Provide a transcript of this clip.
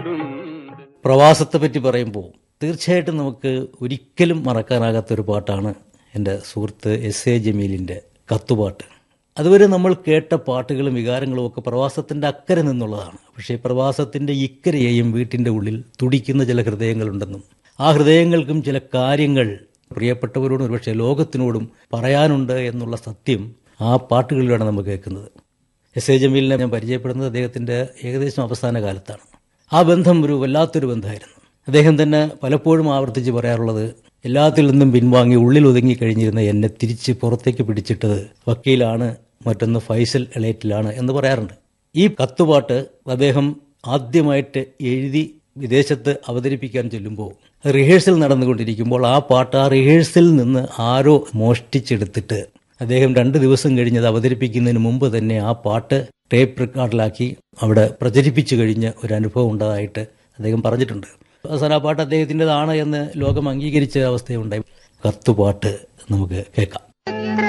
പ്രവാസത്തെ പറ്റി പറയുമ്പോൾ തീർച്ചയായിട്ടും നമുക്ക് ഒരിക്കലും മറക്കാനാകാത്ത ഒരു പാട്ടാണ് എൻ്റെ സുഹൃത്ത് എസ് എ ജമീലിൻ്റെ കത്തുപാട്ട് അതുവരെ നമ്മൾ കേട്ട പാട്ടുകളും വികാരങ്ങളും ഒക്കെ പ്രവാസത്തിൻ്റെ അക്കരെ നിന്നുള്ളതാണ് പക്ഷേ പ്രവാസത്തിൻ്റെ ഇക്കരെയെയും വീട്ടിൻ്റെ ഉള്ളിൽ തുടിക്കുന്ന ചില ഹൃദയങ്ങളുണ്ടെന്നും ആ ഹൃദയങ്ങൾക്കും ചില കാര്യങ്ങൾ പ്രിയപ്പെട്ടവരോടും ഒരുപക്ഷെ ലോകത്തിനോടും പറയാനുണ്ട് എന്നുള്ള സത്യം ആ പാട്ടുകളിലാണ് നമ്മൾ കേൾക്കുന്നത് എസ് എ ജമീലിനെ ഞാൻ പരിചയപ്പെടുന്നത് അദ്ദേഹത്തിൻ്റെ ഏകദേശം അവസാന കാലത്താണ് ആ ബന്ധം ഒരു വല്ലാത്തൊരു ബന്ധമായിരുന്നു അദ്ദേഹം തന്നെ പലപ്പോഴും ആവർത്തിച്ച് പറയാറുള്ളത് എല്ലാത്തിൽ നിന്നും പിൻവാങ്ങി ഉള്ളിൽ ഒതുങ്ങി കഴിഞ്ഞിരുന്ന എന്നെ തിരിച്ച് പുറത്തേക്ക് പിടിച്ചിട്ടത് വക്കീലാണ് മറ്റൊന്ന് ഫൈസൽ എളേറ്റിലാണ് എന്ന് പറയാറുണ്ട് ഈ കത്തുപാട്ട് അദ്ദേഹം ആദ്യമായിട്ട് എഴുതി വിദേശത്ത് അവതരിപ്പിക്കാൻ ചെല്ലുമ്പോൾ റിഹേഴ്സൽ നടന്നുകൊണ്ടിരിക്കുമ്പോൾ ആ പാട്ട് ആ റിഹേഴ്സലിൽ നിന്ന് ആരോ മോഷ്ടിച്ചെടുത്തിട്ട് അദ്ദേഹം രണ്ട് ദിവസം കഴിഞ്ഞത് അവതരിപ്പിക്കുന്നതിന് മുമ്പ് തന്നെ ആ പാട്ട് ടേപ്പ് റെക്കോർഡിലാക്കി അവിടെ പ്രചരിപ്പിച്ചു കഴിഞ്ഞ ഒരു അനുഭവം ഉണ്ടായിട്ട് അദ്ദേഹം പറഞ്ഞിട്ടുണ്ട് അവസാനം ആ പാട്ട് അദ്ദേഹത്തിൻ്റെതാണ് എന്ന് ലോകം അംഗീകരിച്ച അവസ്ഥയുണ്ടായി കത്തുപാട്ട് നമുക്ക് കേൾക്കാം